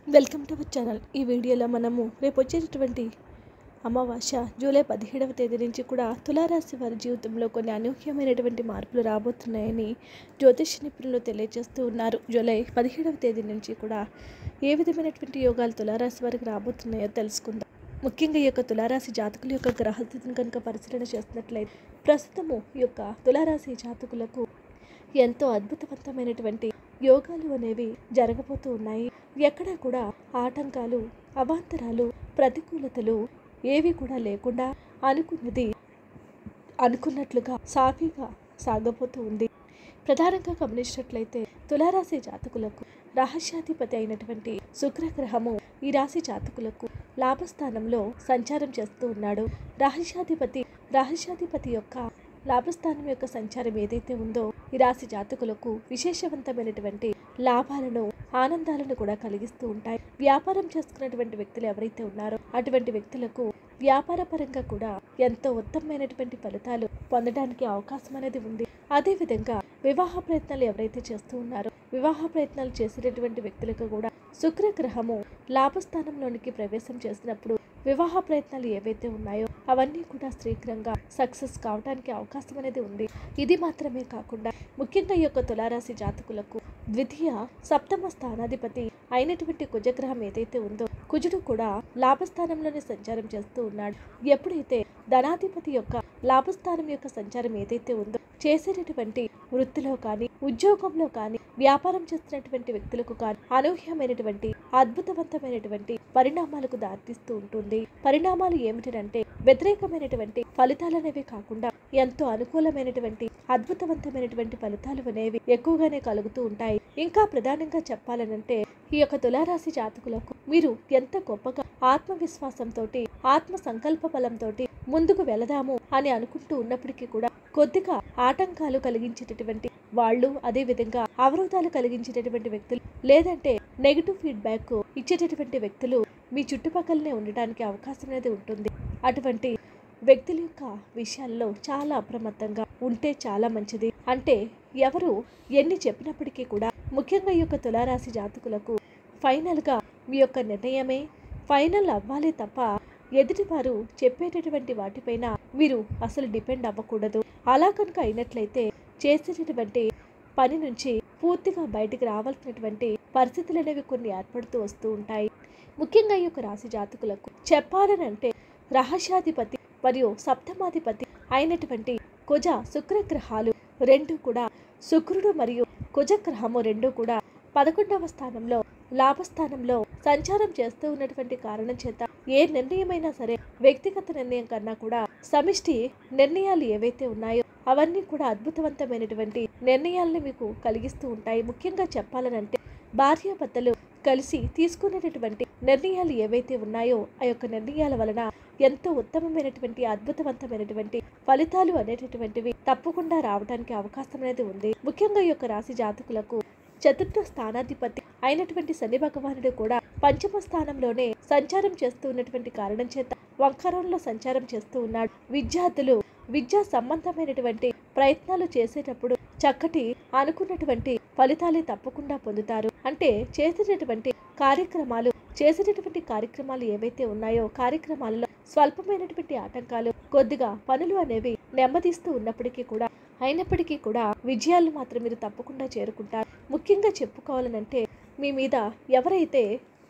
welcome to our channel ఈ వీడియోలో మనము రేపు వచ్చేటటువంటి అమావాస్య జూలై పదిహేడవ తేదీ నుంచి కూడా తులారాశి వారి జీవితంలో కొన్ని అనూహ్యమైనటువంటి మార్పులు రాబోతున్నాయని జ్యోతిష్ నిపుణులు తెలియజేస్తూ ఉన్నారు జూలై పదిహేడవ తేదీ నుంచి కూడా ఏ విధమైనటువంటి యోగాలు తులారాశి వారికి రాబోతున్నాయో తెలుసుకుందాం ముఖ్యంగా ఈ యొక్క తులారాశి జాతకుల యొక్క గ్రహస్థితిని కనుక పరిశీలన చేస్తున్నట్లయితే ప్రస్తుతము ఈ యొక్క తులారాశి జాతకులకు ఎంతో అద్భుతవంతమైనటువంటి యోగాలు అనేవి జరగబోతూ ఉన్నాయి ఎక్కడా కూడా ఆటంకాలు అవాంతరాలు ప్రతికూలతలు ఏవి కూడా లేకుండా అనుకున్నది అనుకున్నట్లుగా సాఫీగా సాగబోతూ ఉంది ప్రధానంగా గమనించినట్లయితే తులారాశి జాతకులకు రహస్యాధిపతి అయినటువంటి శుక్రగ్రహము ఈ రాశి జాతకులకు లాభస్థానంలో సంచారం చేస్తూ ఉన్నాడు రహస్యాధిపతి రహస్యాధిపతి యొక్క లాభస్థానం యొక్క సంచారం ఏదైతే ఉందో ఈ రాశి జాతకులకు విశేషవంతమైనటువంటి లాభాలను ఆనందాలను కూడా కలిగిస్తూ ఉంటాయి వ్యాపారం చేసుకున్నటువంటి వ్యక్తులు ఎవరైతే ఉన్నారో అటువంటి వ్యక్తులకు వ్యాపార పరంగా కూడా ఎంతో ఉత్తమమైనటువంటి ఫలితాలు పొందడానికి అవకాశం అనేది ఉంది అదేవిధంగా వివాహ ప్రయత్నాలు ఎవరైతే చేస్తూ ఉన్నారో వివాహ ప్రయత్నాలు చేసేటటువంటి వ్యక్తులకు కూడా శుక్రగ్రహము లాభస్థానంలోనికి ప్రవేశం చేసినప్పుడు వివాహ ప్రయత్నాలు ఏవైతే ఉన్నాయో అవన్నీ కూడా శీఘ్రంగా సక్సెస్ కావడానికి అవకాశం అనేది ఉంది ఇది మాత్రమే కాకుండా ముఖ్యంగా ఈ యొక్క తులారాశి జాతకులకు ద్వితీయ సప్తమ స్థానాధిపతి అయినటువంటి కుజగ్రహం ఏదైతే ఉందో కుజుడు కూడా లాభస్థానంలోనే సంచారం చేస్తూ ఉన్నాడు ఎప్పుడైతే ధనాధిపతి యొక్క లాభస్థానం యొక్క సంచారం ఏదైతే ఉందో చేసేటటువంటి వృత్తిలో కానీ ఉద్యోగంలో కానీ వ్యాపారం చేస్తున్నటువంటి వ్యక్తులకు కానీ అనూహ్యమైనటువంటి అద్భుతవంతమైనటువంటి పరిణామాలకు దారితీస్తూ ఉంటుంది పరిణామాలు ఏమిటంటే వ్యతిరేకమైనటువంటి ఫలితాలు అనేవి కాకుండా ఎంతో అనుకూలమైనటువంటి అద్భుతవంతమైనటువంటి ఫలితాలు అనేవి ఎక్కువగానే కలుగుతూ ఉంటాయి ఇంకా ప్రధానంగా చెప్పాలనంటే ఈ యొక్క తులారాశి జాతకులకు మీరు ఎంత గొప్పగా ఆత్మవిశ్వాసంతో ఆత్మ సంకల్ప బలంతో ముందుకు వెళదాము అని అనుకుంటూ ఉన్నప్పటికీ కూడా కొద్దిగా ఆటంకాలు కలిగించేటటువంటి వాళ్ళు అదే విధంగా అవరోధాలు కలిగించేటటువంటి వ్యక్తులు లేదంటే నెగిటివ్ ఫీడ్బ్యాక్ ఇచ్చేటటువంటి వ్యక్తులు మీ చుట్టుపక్కలనే ఉండటానికి అవకాశం అనేది ఉంటుంది అటువంటి వ్యక్తుల యొక్క విషయాల్లో చాలా అప్రమత్తంగా ఉంటే చాలా మంచిది అంటే ఎవరు ఎన్ని చెప్పినప్పటికీ కూడా ముఖ్యంగా ఈ యొక్క తులారాశి జాతకులకు ఫైనల్గా మీ యొక్క నిర్ణయమే ఫైనల్ అవ్వాలి తప్ప ఎదుటివారు చెప్పేటటువంటి వాటిపైన మీరు అసలు డిపెండ్ అవ్వకూడదు అలా కనుక అయినట్లయితే చేసేటటువంటి పని నుంచి పూర్తిగా బయటికి రావాల్సినటువంటి పరిస్థితులు అనేవి కొన్ని ఏర్పడుతూ వస్తూ ఉంటాయి ముఖ్యంగా ఈ యొక్క రాశి జాతకులకు చెప్పాలనంటే రహస్యాధిపతి మరియు సప్తమాధిపతి అయినటువంటి కుజ శుక్రగ్రహాలు రెండు కూడా శుక్రుడు మరియు కుజగ్రహము రెండు కూడా పదకొండవ స్థానంలో లాభస్థానంలో సంచారం చేస్తూ ఉన్నటువంటి కారణం చేత ఏ నిర్ణయమైనా సరే వ్యక్తిగత నిర్ణయం కన్నా కూడా సమిష్టి నిర్ణయాలు ఏవైతే ఉన్నాయో అవన్నీ కూడా అద్భుతవంతమైనటువంటి నిర్ణయాలను మీకు కలిగిస్తూ ఉంటాయి ముఖ్యంగా చెప్పాలనంటే భార్యాభర్తలు కలిసి తీసుకునేటటువంటి నిర్ణయాలు ఏవైతే ఉన్నాయో ఆ యొక్క నిర్ణయాల వలన ఎంతో ఉత్తమమైనటువంటి అద్భుతవంతమైనటువంటి ఫలితాలు అనేటటువంటివి తప్పకుండా రావడానికి అవకాశం అనేది ఉంది ముఖ్యంగా ఈ యొక్క రాశి జాతకులకు చతుర్థ స్థానాధిపతి అయినటువంటి శని భగవానుడు కూడా పంచమ స్థానంలోనే సంచారం చేస్తూ ఉన్నటువంటి కారణం చేత వంకరంలో సంచారం చేస్తూ ఉన్నాడు విద్యార్థులు విద్యా సంబంధమైనటువంటి ప్రయత్నాలు చేసేటప్పుడు చక్కటి అనుకున్నటువంటి ఫలితాలే తప్పకుండా పొందుతారు అంటే చేసేటటువంటి కార్యక్రమాలు చేసేటటువంటి కార్యక్రమాలు ఏవైతే ఉన్నాయో కార్యక్రమాలలో స్వల్పమైనటువంటి ఆటంకాలు కొద్దిగా పనులు అనేవి నెమ్మదిస్తూ ఉన్నప్పటికీ కూడా అయినప్పటికీ కూడా విజయాలు మాత్రం మీరు తప్పకుండా చేరుకుంటారు ముఖ్యంగా చెప్పుకోవాలనంటే మీ మీద ఎవరైతే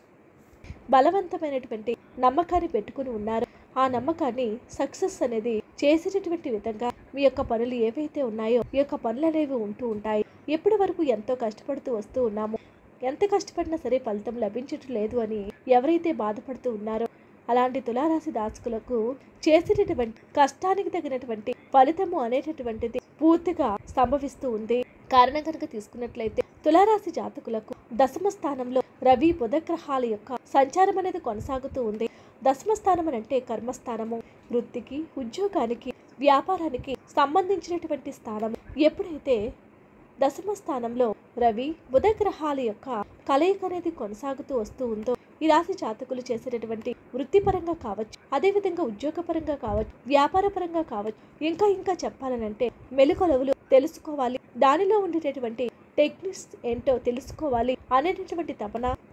బలవంతమైనటువంటి నమ్మకాన్ని పెట్టుకుని ఉన్నారో ఆ నమ్మకాన్ని సక్సెస్ అనేది చేసేటటువంటి విధంగా మీ యొక్క పనులు ఏవైతే ఉన్నాయో ఈ యొక్క పనులు అనేవి ఉంటూ ఉంటాయి ఎప్పటి వరకు ఎంతో కష్టపడుతూ వస్తూ ఉన్నామో ఎంత కష్టపడినా సరే ఫలితం లభించటం లేదు అని ఎవరైతే బాధపడుతూ ఉన్నారో అలాంటి తులారాశి దాచుకులకు చేసేటటువంటి కష్టానికి తగినటువంటి ఫలితము అనేటటువంటిది పూర్తిగా సంభవిస్తూ ఉంది కారణం కనుక తీసుకున్నట్లయితే తులారాశి జాతకులకు దశమ స్థానంలో రవి బుధగ్రహాల యొక్క సంచారం అనేది కొనసాగుతూ ఉంది దశమ స్థానం అని అంటే కర్మస్థానము వృత్తికి ఉద్యోగానికి వ్యాపారానికి సంబంధించినటువంటి స్థానం ఎప్పుడైతే దశమ స్థానంలో రవి బుధగ్రహాల యొక్క కలయిక అనేది కొనసాగుతూ వస్తూ ఉందో ఈ రాశి జాతకులు చేసేటటువంటి వృత్తిపరంగా కావచ్చు అదేవిధంగా ఉద్యోగపరంగా కావచ్చు వ్యాపార పరంగా కావచ్చు ఇంకా ఇంకా చెప్పాలనంటే మెలుకొలవులు తెలుసుకోవాలి దానిలో ఉండేటటువంటి టెక్నిక్స్ ఏంటో తెలుసుకోవాలి అనేటటువంటి తపన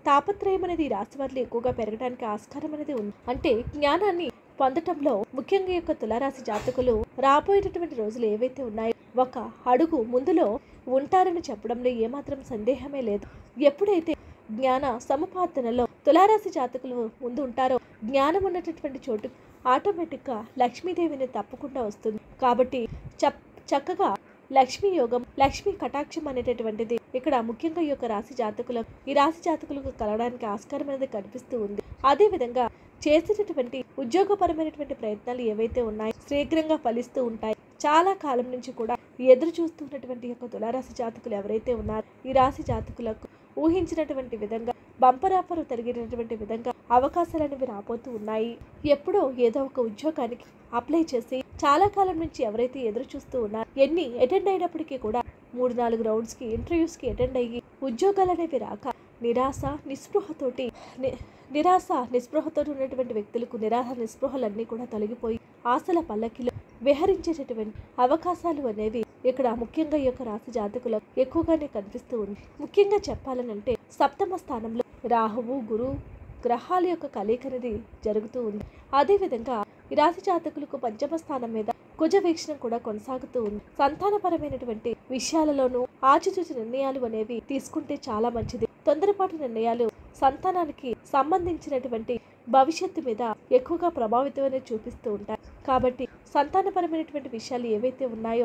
తాపత్రయం అనేది ఈ రాశి వారిలో ఎక్కువగా పెరగడానికి ఆస్కారం అనేది ఉంది అంటే జ్ఞానాన్ని పొందటంలో ముఖ్యంగా ఈ యొక్క తులారాశి జాతకులు రాబోయేటటువంటి రోజులు ఏవైతే ఉన్నాయో ఒక అడుగు ముందులో ఉంటారని చెప్పడంలో ఏమాత్రం సందేహమే లేదు ఎప్పుడైతే జ్ఞాన సముపార్జనలో తులారాశి జాతకులు ముందు ఉంటారో జ్ఞానం ఉన్నటువంటి చోటు ఆటోమేటిక్గా లక్ష్మీదేవిని తప్పకుండా వస్తుంది కాబట్టి చప్ చక్కగా లక్ష్మీ యోగం లక్ష్మీ కటాక్షం అనేటటువంటిది ఇక్కడ ముఖ్యంగా ఈ యొక్క రాశి జాతకులకు ఈ రాశి జాతకులకు కలగడానికి ఆస్కారం అనేది కనిపిస్తూ ఉంది అదే విధంగా చేసేటటువంటి ఉద్యోగపరమైనటువంటి ప్రయత్నాలు ఏవైతే ఉన్నాయో శీఘ్రంగా ఫలిస్తూ ఉంటాయి చాలా కాలం నుంచి కూడా ఎదురు చూస్తున్నటువంటి యొక్క తులారాశి జాతకులు ఎవరైతే ఉన్నారో ఈ రాశి జాతకులకు ఊహించినటువంటి విధంగా బంపరాపరు తిరిగినటువంటి విధంగా అవకాశాలు అనేవి రాబోతూ ఉన్నాయి ఎప్పుడో ఏదో ఒక ఉద్యోగానికి అప్లై చేసి చాలా కాలం నుంచి ఎవరైతే ఎదురు చూస్తూ ఉన్నారో ఎన్ని అటెండ్ అయినప్పటికీ కూడా మూడు నాలుగు రౌండ్స్ కి ఇంటర్వ్యూస్ కి అటెండ్ అయ్యి ఉద్యోగాలు అనేవి రాక నిరాశ నిస్పృహతోటి ని- నిరాశ నిస్పృహతో ఉన్నటువంటి వ్యక్తులకు నిరాశ నిస్పృహలన్నీ కూడా తొలగిపోయి ఆశల పల్లకిలో విహరించేటటువంటి అవకాశాలు అనేవి ఇక్కడ ముఖ్యంగా ఈ యొక్క రాశి జాతకులకు ఎక్కువగానే కనిపిస్తూ ఉంది ముఖ్యంగా చెప్పాలనంటే సప్తమ స్థానంలో రాహువు గురు గ్రహాల యొక్క కలయిక అనేది జరుగుతూ ఉంది అదేవిధంగా ఈ రాశి జాతకులకు పంచమ స్థానం మీద కుజ వీక్షణం కూడా కొనసాగుతూ ఉంది సంతానపరమైనటువంటి విషయాలలోనూ ఆచితూచి నిర్ణయాలు అనేవి తీసుకుంటే చాలా మంచిది తొందరపాటు నిర్ణయాలు సంతానానికి సంబంధించినటువంటి భవిష్యత్తు మీద ఎక్కువగా ప్రభావితం అనేది చూపిస్తూ ఉంటాయి కాబట్టి సంతానపరమైనటువంటి విషయాలు ఏవైతే ఉన్నాయో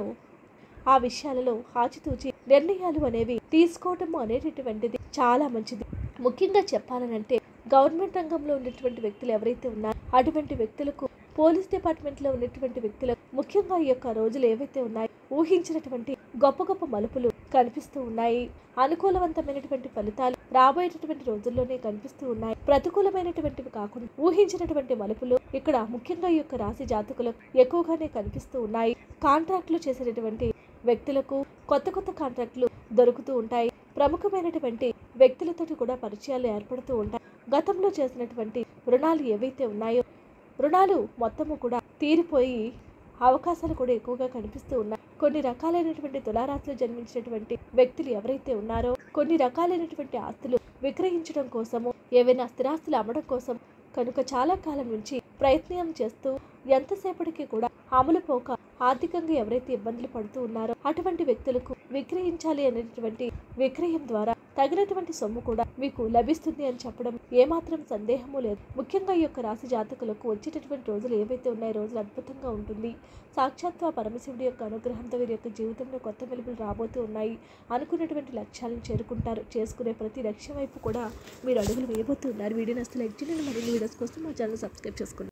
ఆ విషయాలలో ఆచితూచి నిర్ణయాలు అనేవి తీసుకోవటం అనేటటువంటిది చాలా మంచిది ముఖ్యంగా చెప్పాలనంటే గవర్నమెంట్ రంగంలో ఉన్నటువంటి వ్యక్తులు ఎవరైతే ఉన్నారో అటువంటి వ్యక్తులకు పోలీస్ డిపార్ట్మెంట్ లో ఉన్నటువంటి వ్యక్తులకు ముఖ్యంగా ఈ యొక్క రోజులు ఏవైతే ఉన్నాయో ఊహించినటువంటి గొప్ప గొప్ప మలుపులు కనిపిస్తూ ఉన్నాయి అనుకూలవంతమైనటువంటి ఫలితాలు రాబోయేటటువంటి రోజుల్లోనే కనిపిస్తూ ఉన్నాయి ప్రతికూలమైనటువంటివి కాకుండా ఊహించినటువంటి మలుపులు ఇక్కడ ముఖ్యంగా ఈ యొక్క రాశి జాతకులకు ఎక్కువగానే కనిపిస్తూ ఉన్నాయి కాంట్రాక్టులు చేసేటటువంటి వ్యక్తులకు కొత్త కొత్త కాంట్రాక్టులు దొరుకుతూ ఉంటాయి ప్రముఖమైనటువంటి వ్యక్తులతో కూడా పరిచయాలు ఏర్పడుతూ ఉంటాయి గతంలో చేసినటువంటి రుణాలు ఏవైతే ఉన్నాయో రుణాలు మొత్తము కూడా తీరిపోయి అవకాశాలు కూడా ఎక్కువగా కనిపిస్తూ ఉన్నాయి కొన్ని రకాలైనటువంటి తులారాశిలో జన్మించినటువంటి వ్యక్తులు ఎవరైతే ఉన్నారో కొన్ని రకాలైనటువంటి ఆస్తులు విక్రయించడం కోసము ఏవైనా స్థిరాస్తులు అమ్మడం కోసం కనుక చాలా కాలం నుంచి ప్రయత్నం చేస్తూ ఎంతసేపటికి కూడా అమలు పోక ఆర్థికంగా ఎవరైతే ఇబ్బందులు పడుతూ ఉన్నారో అటువంటి వ్యక్తులకు విక్రయించాలి అనేటువంటి విక్రయం ద్వారా తగినటువంటి సొమ్ము కూడా మీకు లభిస్తుంది అని చెప్పడం ఏమాత్రం సందేహము లేదు ముఖ్యంగా ఈ యొక్క రాశి జాతకులకు వచ్చేటటువంటి రోజులు ఏవైతే ఉన్నాయో రోజులు అద్భుతంగా ఉంటుంది సాక్షాత్ ఆ పరమశివుడి యొక్క అనుగ్రహంతో వీరి యొక్క జీవితంలో కొత్త వెలుగులు రాబోతూ ఉన్నాయి అనుకున్నటువంటి లక్ష్యాలను చేరుకుంటారు చేసుకునే ప్రతి లక్ష్యం వైపు కూడా మీరు అడుగులు వేయబోతున్నారు వీడియో నస్తే లైక్ చేయండి మరిన్ని వీడియోస్ కోసం మా ఛానల్ సబ్స్క్రైబ్ చేసుకోండి